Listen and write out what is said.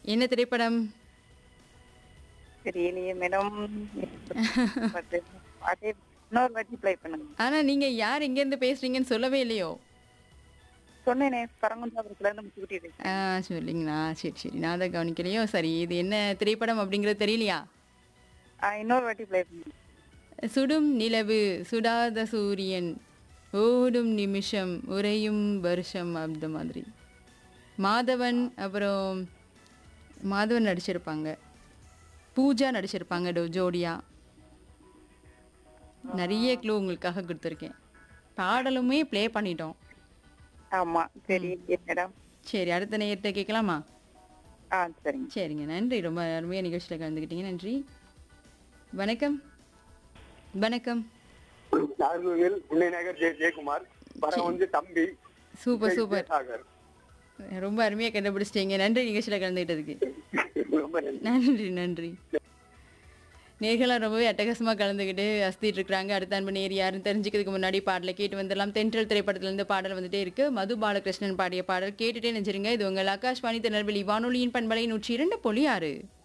என்ன திரைப்படம் தெரியலையே மேடம் அதே இன்னொரு வாட்டி ப்ளே பண்ணுங்க ஆனா நீங்க யார் எங்க இருந்து பேசுறீங்கன்னு சொல்லவே இல்லையோ சொன்னேனே பரங்குன்றாபுரத்துல இருந்து முச்சுக்குட்டி இருக்கேன் ஆ சொல்லிங்களா சரி சரி நான் அதை கவனிக்கலையோ சரி இது என்ன திரைப்படம் அப்படிங்கிறது தெரியலையா ஆ, இன்னொரு வாட்டி ப்ளே பண்ணுங்க சுடும் நிலவு சுடாத சூரியன் ஓடும் நிமிஷம் உறையும் வருஷம் அந்த மாதிரி மாதவன் அப்புறம் மாதவன் நடிச்சிருப்பாங்க பூஜா நடிச்சிருப்பாங்க டோ- ஜோடியா நிறைய க்ளூ உங்களுக்காக கொடுத்துருக்கேன் பாடலுமே ப்ளே பண்ணிட்டோம் ஆமா சரி மேடம் சரி அடுத்த நேரத்தை கேட்கலாமா ஆ சரிங்க சரிங்க நன்றி ரொம்ப அருமையாக நிகழ்ச்சியில் கலந்துக்கிட்டீங்க நன்றி வணக்கம் வணக்கம் நாகர்கோவில் புள்ளைநகர் ஜெய ஜெயக்குமார் படம் வந்து தம்பி சூப்பர் சூப்பர் சாகர் ரொம்ப அருமையாக கண்டுபிடிச்சிட்டீங்க நன்றி நிகழ்ச்சியில் கலந்துக்கிட்டதுக்கு ரொம்ப நன்றி நன்றி நன்றி நேர்களாக ரொம்பவே அட்டகாசமாக கலந்துக்கிட்டு அஸ்திட்டு இருக்கிறாங்க அடுத்த அன்பு நேர் யாருன்னு தெரிஞ்சுக்கிறதுக்கு முன்னாடி பாடலை கேட்டு வந்துடலாம் தென்றல் திரைப்படத்துலேருந்து பாடல் வந்துட்டே இருக்கு மது பாலகிருஷ்ணன் பாடிய பாடல் கேட்டுட்டே நினைச்சிருங்க இது உங்கள் ஆகாஷ்வாணி திருநெல்வேலி வானொலியின் பண்பலை நூற்றி இரண்டு புள்ளி ஆறு